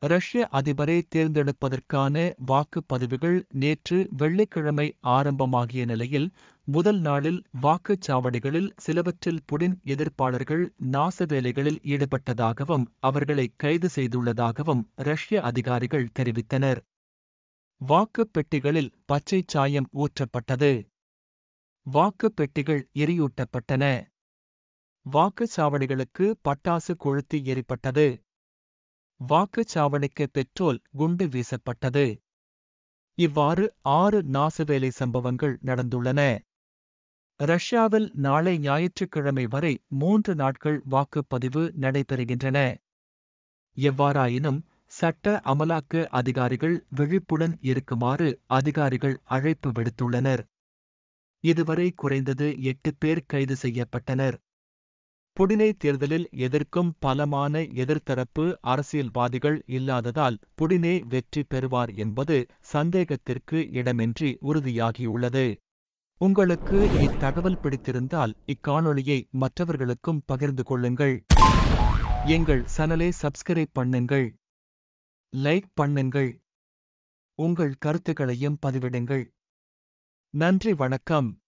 ரஷ்ய அதிபரை தேர்ந்தெடுப்பதற்கான வாக்குப்பதிவுகள் நேற்று வெள்ளிக்கிழமை ஆரம்பமாகிய நிலையில் முதல் நாளில் வாக்குச்சாவடிகளில் சிலவற்றில் புடின் எதிர்ப்பாளர்கள் நாசவேலைகளில் ஈடுபட்டதாகவும் அவர்களை கைது செய்துள்ளதாகவும் ரஷ்ய அதிகாரிகள் தெரிவித்தனர் வாக்குப் பெட்டிகளில் பச்சை சாயம் ஊற்றப்பட்டது வாக்குப் பெட்டிகள் எரியூட்டப்பட்டன வாக்குச்சாவடிகளுக்கு பட்டாசு கொளுத்தி எரிப்பட்டது வாக்குச்சாவடிக்கு பெட்ரோல் குண்டு வீசப்பட்டது இவ்வாறு ஆறு நாசவேலை சம்பவங்கள் நடந்துள்ளன ரஷ்யாவில் நாளை ஞாயிற்றுக்கிழமை வரை மூன்று நாட்கள் வாக்குப்பதிவு நடைபெறுகின்றன எவ்வாறாயினும் சட்ட அமலாக்க அதிகாரிகள் விழிப்புடன் இருக்குமாறு அதிகாரிகள் அழைப்பு விடுத்துள்ளனர் இதுவரை குறைந்தது எட்டு பேர் கைது செய்யப்பட்டனர் புடினை தேர்தலில் எதிர்க்கும் பலமான எதிர்த்தரப்பு அரசியல்வாதிகள் இல்லாததால் புடினே வெற்றி பெறுவார் என்பது சந்தேகத்திற்கு இடமின்றி உறுதியாகியுள்ளது உங்களுக்கு இத்தகவல் பிடித்திருந்தால் இக்காணொளியை மற்றவர்களுக்கும் பகிர்ந்து கொள்ளுங்கள் எங்கள் சனலை சப்ஸ்கிரைப் பண்ணுங்கள் லைக் பண்ணுங்கள் உங்கள் கருத்துக்களையும் பதிவிடுங்கள் நன்றி வணக்கம்